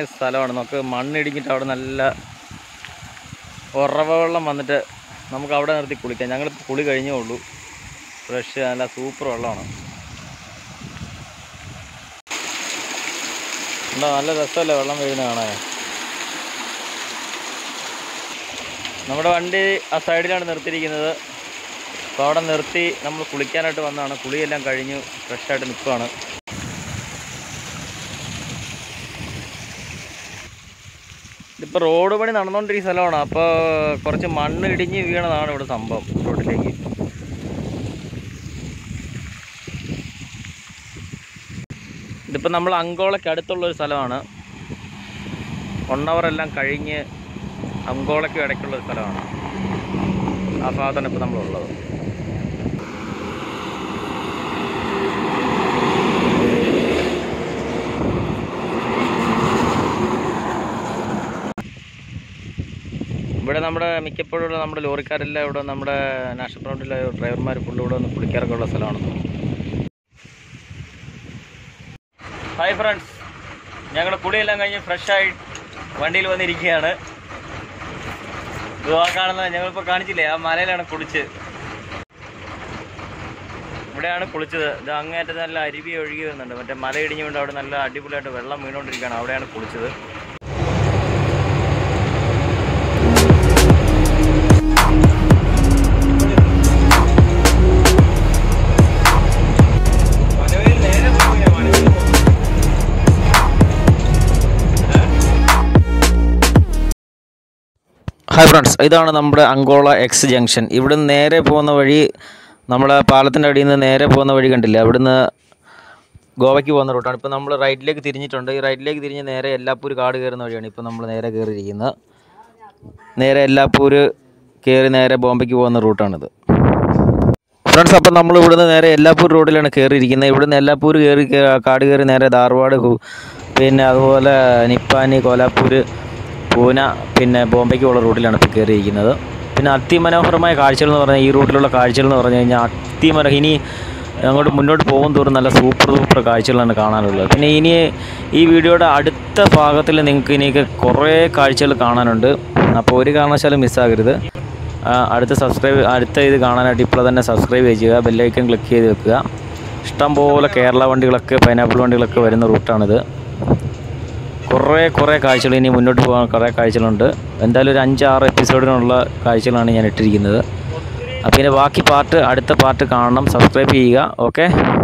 nice സ്ഥലമാണ് നമുക്ക് മണ്ണിടിഞ്ഞിട്ട് അവിടെ നല്ല ഉറവ വെള്ളം വന്നിട്ട് നമുക്ക് അവിടെ നിർത്തി കുളിക്കാം ഞങ്ങൾ കുളി കഴിഞ്ഞേ ഉള്ളൂ ഫ്രഷ് നല്ല സൂപ്പർ വെള്ളമാണ് എന്താ നല്ല രസമല്ലേ വെള്ളം വീഴുന്ന കാണാൻ നമ്മുടെ വണ്ടി ആ സൈഡിലാണ് നിർത്തിയിരിക്കുന്നത് അപ്പോൾ അവിടെ നിർത്തി നമ്മൾ കുളിക്കാനായിട്ട് വന്നതാണ് കുളിയെല്ലാം കഴിഞ്ഞു ഫ്രഷായിട്ട് നിൽക്കുവാണ് ഇതിപ്പോൾ റോഡ് പണി നടന്നുകൊണ്ടിരിക്കുന്ന സ്ഥലമാണ് അപ്പോൾ കുറച്ച് മണ്ണ് ഇടിഞ്ഞ് വീണതാണ് ഇവിടെ സംഭവം റോഡിലേക്ക് ഇതിപ്പോൾ നമ്മൾ അങ്കോളയ്ക്ക് അടുത്തുള്ളൊരു സ്ഥലമാണ് വൺ അവർ എല്ലാം കഴിഞ്ഞ് അങ്കോളയ്ക്കും ഇടയ്ക്കുള്ളൊരു സ്ഥലമാണ് ആ ഭാഗത്താണ് ഇപ്പോൾ നമ്മളുള്ളത് ഇവിടെ നമ്മുടെ മിക്കപ്പോഴും ഉള്ള നമ്മുടെ ലോറിക്കാരെല്ലാം ഇവിടെ നമ്മുടെ നാഷണൽ ഗ്രൗണ്ടിലെ ഡ്രൈവർമാർ ഫുള്ള് ഇവിടെ വന്ന് കുളിക്കാറൊക്കെ ഉള്ള സ്ഥലമാണ് ഹായ് ഫ്രണ്ട്സ് ഞങ്ങൾ കുളിയെല്ലാം കഴിഞ്ഞ് ഫ്രഷായി വണ്ടിയിൽ വന്നിരിക്കുകയാണ് ഇത് ആ കാണുന്നത് ഞങ്ങളിപ്പോൾ കാണിച്ചില്ലേ ആ മലയിലാണ് കുളിച്ച് ഇവിടെയാണ് കുളിച്ചത് ഇത് അങ്ങേറ്റത്ത് നല്ല അരുവി ഒഴുകി വരുന്നുണ്ട് മറ്റേ മല ഇടിഞ്ഞുകൊണ്ട് അവിടെ നല്ല അടിപൊളിയായിട്ട് വെള്ളം വീണുകൊണ്ടിരിക്കുകയാണ് അവിടെയാണ് കുളിച്ചത് ഹായ് ഫ്രണ്ട്സ് ഇതാണ് നമ്മുടെ അങ്കോള എക്സ് ജംഗ്ഷൻ ഇവിടുന്ന് നേരെ പോകുന്ന വഴി നമ്മളെ പാലത്തിൻ്റെ അടിയിൽ നിന്ന് നേരെ പോകുന്ന വഴി കണ്ടില്ല അവിടുന്ന് ഗോവയ്ക്ക് പോകുന്ന റൂട്ടാണ് ഇപ്പോൾ നമ്മൾ റൈറ്റിലേക്ക് തിരിഞ്ഞിട്ടുണ്ട് ഈ റൈറ്റിലേക്ക് തിരിഞ്ഞ് നേരെ എല്ലാപ്പൂർ കാട് കയറുന്ന വഴിയാണ് ഇപ്പോൾ നമ്മൾ നേരെ കയറിയിരിക്കുന്നത് നേരെ എല്ലാപ്പൂർ കയറി നേരെ ബോംബെക്ക് പോകുന്ന റൂട്ടാണിത് ഫ്രണ്ട്സ് അപ്പം നമ്മൾ ഇവിടുന്ന് നേരെ എല്ലാപ്പൂർ റോഡിലാണ് കയറിയിരിക്കുന്നത് ഇവിടുന്ന് എല്ലാപ്പൂർ കയറി കേ- കാട് കയറി നേരെ ധാർവാഡ് ഹു- പിന്നെ അതുപോലെ നിപ്പാനി കോലാപ്പൂർ പൂന പിന്നെ ബോംബെക്ക് ഉള്ള റൂട്ടിലാണ് ഇപ്പോൾ കയറിയിരിക്കുന്നത് പിന്നെ അതിമനോഹരമായ കാഴ്ചകൾ എന്ന് പറഞ്ഞാൽ ഈ റൂട്ടിലുള്ള കാഴ്ചകൾ എന്ന് പറഞ്ഞു കഴിഞ്ഞാൽ അതിമനോഹരം ഇനി അങ്ങോട്ട് മുന്നോട്ട് പോകും തോറും നല്ല സൂപ്പർ സൂപ്പർ കാഴ്ചകളാണ് കാണാനുള്ളത് പിന്നെ ഇനി ഈ വീഡിയോയുടെ അടുത്ത ഭാഗത്തിൽ നിങ്ങൾക്ക് ഇനിയൊക്കെ കുറേ കാഴ്ചകൾ കാണാനുണ്ട് അപ്പോൾ ഒരു കാരണവശാലും മിസ്സാകരുത് ആ, അടുത്ത സബ്സ്ക്രൈബ് അടുത്ത ഇത് കാണാനായിട്ട് ഇപ്പോൾ തന്നെ സബ്സ്ക്രൈബ് ചെയ്യുക ബെല്ലൈക്കൻ ക്ലിക്ക് ചെയ്ത് വെക്കുക ഇഷ്ടംപോലെ കേരള വണ്ടികളൊക്കെ പൈനാപ്പിൾ വണ്ടികളൊക്കെ വരുന്ന റൂട്ടാണിത് കുറേ കുറേ കാഴ്ചകൾ ഇനി മുന്നോട്ട് പോകാൻ കുറേ കാഴ്ചകളുണ്ട് എന്തായാലും ഒരു അഞ്ചാറ് എപ്പിസോഡിനുള്ള കാഴ്ചകളാണ് ഞാൻ ഇട്ടിരിക്കുന്നത് അപ്പോൾ ഇതിൻ്റെ ബാക്കി പാർട്ട് അടുത്ത പാർട്ട് കാണണം സബ്സ്ക്രൈബ് ചെയ്യുക ഓക്കെ